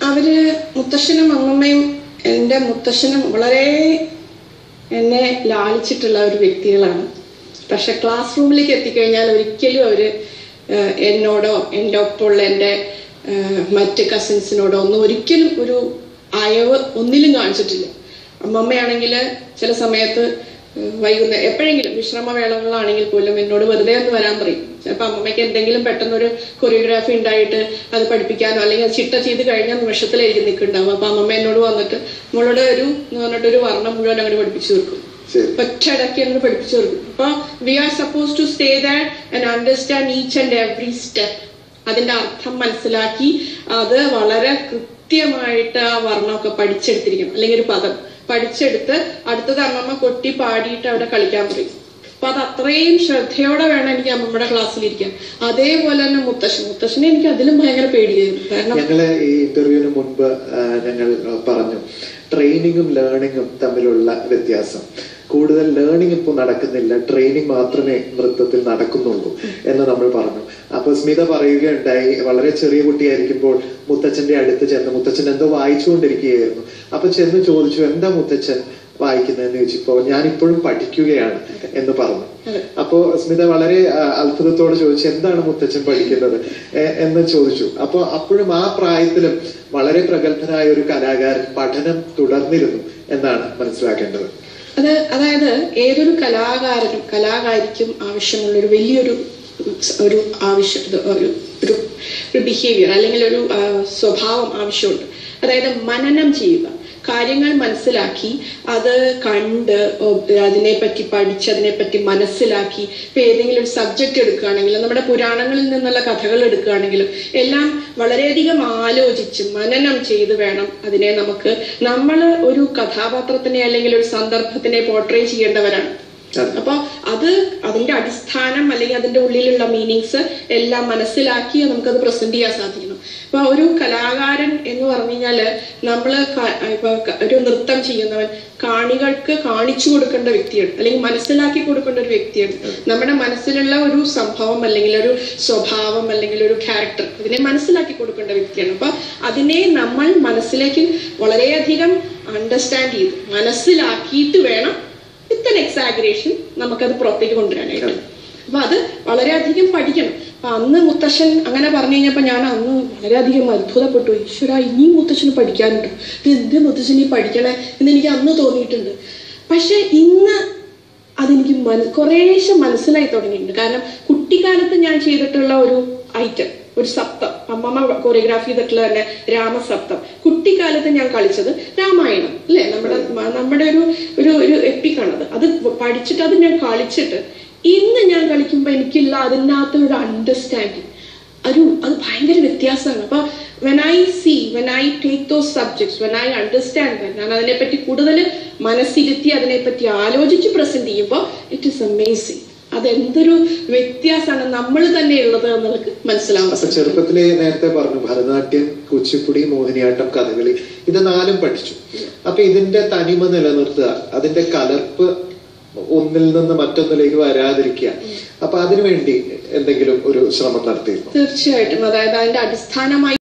അവര് മുത്തശ്ശനും അമ്മമ്മയും എൻ്റെ മുത്തശ്ശനും വളരെ എന്നെ ലാളിച്ചിട്ടുള്ള ഒരു വ്യക്തികളാണ് പക്ഷെ ക്ലാസ് റൂമിലേക്ക് എത്തിക്കഴിഞ്ഞാൽ ഒരിക്കലും അവര് ഏഹ്, എന്നോടോ എൻ്റെ ഒപ്പമുള്ള എൻ്റെ ഏഹ്, മറ്റ് കസിൻസിനോടോ ഒന്നും ഒരിക്കലും ഒരു അയവ് ഒന്നിലും കാണിച്ചിട്ടില്ല അമ്മമ്മയാണെങ്കിൽ ചില സമയത്ത് ഏഹ്, വൈകുന്നേരം എപ്പോഴെങ്കിലും വിശ്രമവേളകളാണെങ്കിൽ പോലും എന്നോട് വെറുതെ ഒന്ന് വരാൻ പറയും ചിലപ്പോൾ അമ്മമ്മയ്ക്ക് എന്തെങ്കിലും പെട്ടെന്നൊരു കൊറിയോഗ്രാഫി ഉണ്ടായിട്ട് അത് പഠിപ്പിക്കാനോ അല്ലെങ്കിൽ അത് ചിട്ട ചെയ്ത് കഴിഞ്ഞ നിമിഷത്തിലായിരിക്കും നിൽക്കുന്നുണ്ടാവും അപ്പൊ അമ്മമ്മ എന്നോട് വന്നിട്ട് നമ്മളോട് ഒരു എന്ന് പറഞ്ഞിട്ട് ഒരു വർണ്ണം മുഴുവൻ അങ്ങോട്ട് പഠിപ്പിച്ചു തീർക്കും ശരി ഒറ്റയടക്കി അങ്ങ് പഠിപ്പിച്ചു കൊടുക്കും അപ്പൊ we are suppose to stay that and understand each and every step അതിന്റെ അർത്ഥം മനസ്സിലാക്കി അത് വളരെ കൃത്യമായിട്ട് ആ വർണ്ണമൊക്കെ പഠിച്ചെടുത്തിരിക്കണം അല്ലെങ്കിൽ ഒരു പദം പഠിച്ചെടുത്ത് അടുത്തത് അമ്മമ്മ കൊട്ടി പാടിയിട്ട് അവിടെ കളിക്കാൻ പറയും അപ്പൊ അത് അത്രയും ശ്രദ്ധയോടെ വേണം എനിക്ക് അമ്മമ്മയുടെ ക്ലാസ്സിലിരിക്കാൻ അതേപോലെ തന്നെ മുത്തശ്ശൻ മുത്തശ്ശനെ എനിക്ക് അതിലും ഭയങ്കര പേടിയായിരുന്നു കാരണം ഞങ്ങള് ഈ ഇന്റർവ്യൂവിന് മുൻപ് ആ, ഞങ്ങൾ ആ, പറഞ്ഞു ട്രെയിനിങ്ങും ലേണിങ്ങും തമ്മിലുള്ള വ്യത്യാസം കൂടുതൽ ലേണിംഗ് ഇപ്പോൾ നടക്കുന്നില്ല ട്രെയിനിങ് മാത്രമേ നൃത്തത്തിൽ നടക്കുന്നുള്ളൂ എന്ന് നമ്മൾ പറഞ്ഞു അപ്പൊ സ്മിത പറയുകയുണ്ടായി വളരെ ചെറിയ കുട്ടിയായിരിക്കുമ്പോൾ മുത്തച്ഛന്റെ അടുത്ത് ചെന്ന് മുത്തച്ഛൻ എന്തോ വായിച്ചുകൊണ്ടിരിക്കുകയായിരുന്നു അപ്പൊ ചെന്ന് ചോദിച്ചു എന്താ മുത്തച്ഛൻ വായിക്കുന്നതെന്ന് ചോദിച്ചപ്പോ ഞാൻ ഇപ്പോഴും പഠിക്കുകയാണ് എന്ന് പറഞ്ഞു അപ്പോ സ്മിത വളരെ ആ, അത്ഭുതത്തോടെ ചോദിച്ചു എന്താണ് മുത്തച്ഛൻ പഠിക്കുന്നത് എ- എന്ന് ചോദിച്ചു അപ്പൊ അപ്പോഴും ആ പ്രായത്തിലും വളരെ പ്രഗത്ഭനായ ഒരു കലാകാരൻ പഠനം തുടർന്നിരുന്നു എന്നാണ് മനസ്സിലാക്കേണ്ടത് അത് അതായത് ഏതൊരു കലാകാരനും കലാകാരിക്കും ആവശ്യമുള്ള ഒരു വലിയൊരു ഒരു ആവശ്യം ഇത് ഒരു ഒരു ഒരു ബിഹേവിയർ അല്ലെങ്കിൽ ഒരു ആ, സ്വഭാവം ആവശ്യമുണ്ട് അതായത് മനനം ചെയ്യുക കാര്യങ്ങൾ മനസ്സിലാക്കി അത് കണ്ട് ഒ- അതിനെപ്പറ്റി പഠിച്ച് അതിനെപ്പറ്റി മനസ്സിലാക്കി ഇപ്പൊ ഏതെങ്കിലും ഒരു സബ്ജക്റ്റ് എടുക്കുകയാണെങ്കിൽ നമ്മുടെ പുരാണങ്ങളിൽ നിന്നുള്ള കഥകൾ എടുക്കുകയാണെങ്കിലും എല്ലാം വളരെയധികം ആലോചിച്ച് മനനം ചെയ്ത് വേണം അതിനെ നമുക്ക് നമ്മൾ ഒരു കഥാപാത്രത്തിനെ അല്ലെങ്കിൽ ഒരു സന്ദർഭത്തിനെ പോർട്രേ ചെയ്യേണ്ടവരാണ് അതെ. അപ്പൊ അത് അതിന്റെ അടിസ്ഥാനം അല്ലെങ്കിൽ അതിന്റെ ഉള്ളിലുള്ള മീനിങ്സ് എല്ലാം മനസ്സിലാക്കി നമുക്കത് പ്രസന്റ് ചെയ്യാൻ സാധിക്കണം അപ്പൊ ഒരു കലാകാരൻ എന്ന് പറഞ്ഞു കഴിഞ്ഞാല് നമ്മള് ക- ഇപ്പൊ ക- ഒരു നൃത്തം ചെയ്യുന്നവൻ കാണികൾക്ക് കാണിച്ചു കൊടുക്കേണ്ട വ്യക്തിയാണ് അല്ലെങ്കിൽ മനസ്സിലാക്കി കൊടുക്കേണ്ട ഒരു വ്യക്തിയാണ് നമ്മുടെ മനസ്സിലുള്ള ഒരു സംഭവം അല്ലെങ്കിൽ ഒരു സ്വഭാവം അല്ലെങ്കിൽ ഒരു ക്യാരക്ടർ അതിനെ മനസ്സിലാക്കി കൊടുക്കേണ്ട വ്യക്തിയാണ് അപ്പൊ അതിനെ നമ്മൾ മനസ്സിലേക്ക് വളരെയധികം അണ്ടർസ്റ്റാൻഡ് ചെയ്ത് മനസ്സിലാക്കിയിട്ട് വേണം വിത്ത് an എക്സാഗ്രേഷൻ നമുക്കത് പുറത്തേക്ക് കൊണ്ടുവരാനായിട്ട് അപ്പൊ അത് വളരെയധികം പഠിക്കണം അപ്പൊ അന്ന് മുത്തശ്ശൻ അങ്ങനെ പറഞ്ഞു കഴിഞ്ഞപ്പോ ഞാൻ അന്ന് വളരെയധികം അത്ഭുതപ്പെട്ടു ഈശ്വര ഇനിയും മുത്തശ്ശന് പഠിക്കാനുണ്ട് ഇത് എന്ത് മുത്തശ്ശൻ ഈ പഠിക്കണേ എന്ന് എനിക്ക് അന്ന് തോന്നിയിട്ടുണ്ട് പക്ഷെ ഇന്ന് അതെനിക്ക് മന കുറേശ്ശെ മനസ്സിലായി തുടങ്ങിയിട്ടുണ്ട് കാരണം കുട്ടിക്കാലത്ത് ഞാൻ ചെയ്തിട്ടുള്ള ഒരു ഐറ്റം ഒരു സപ്തം അമ്മമ്മ കൊറിയോഗ്രാഫി ചെയ്തിട്ടുള്ള തന്നെ രാമസപ്തം കുട്ടിക്കാലത്ത് ഞാൻ കളിച്ചത് രാമായണം അല്ലേ നമ്മുടെ മ- നമ്മുടെ ഒരു ഒരു ഒരു എപ്പിക്കാണത് അത് പഠിച്ചിട്ട് അത് ഞാൻ കളിച്ചിട്ട് ഇന്ന് ഞാൻ കളിക്കുമ്പോൾ എനിക്കില്ല അതിനകത്തൊരു അണ്ടർസ്റ്റാൻഡിങ് ഒരു അത് ഭയങ്കര വ്യത്യാസമാണ് അപ്പൊ when I see when I take those subjects when I understand ഞാൻ അതിനെപ്പറ്റി കൂടുതൽ മനസ്സിരുത്തി അതിനെപ്പറ്റി ആലോചിച്ച് പ്രസന്റ് ചെയ്യുമ്പോൾ ഇറ്റ് ഇസ് അമേസിങ് അതെന്തൊരു വ്യത്യാസമാണ് നമ്മൾ തന്നെ ഉള്ളത് എന്നുള്ളത് മനസ്സിലാവും അപ്പൊ ചെറുപ്പത്തിലെ നേരത്തെ പറഞ്ഞു ഭരതനാട്യം കുച്ചിപ്പുടി മോഹിനിയാട്ടം കഥകളി ഇത് നാലും പഠിച്ചു അപ്പൊ ഇതിന്റെ തനിമ നിലനിർത്തുക അതിന്റെ കലർപ്പ് ഒന്നിൽ നിന്ന് മറ്റൊന്നിലേക്ക് വരാതിരിക്കുക അപ്പൊ അതിനുവേണ്ടി എന്തെങ്കിലും ഒരു ശ്രമം നടത്തിയിരുന്നു തീർച്ചയായിട്ടും അതായത് അതിന്റെ അടിസ്ഥാനമായി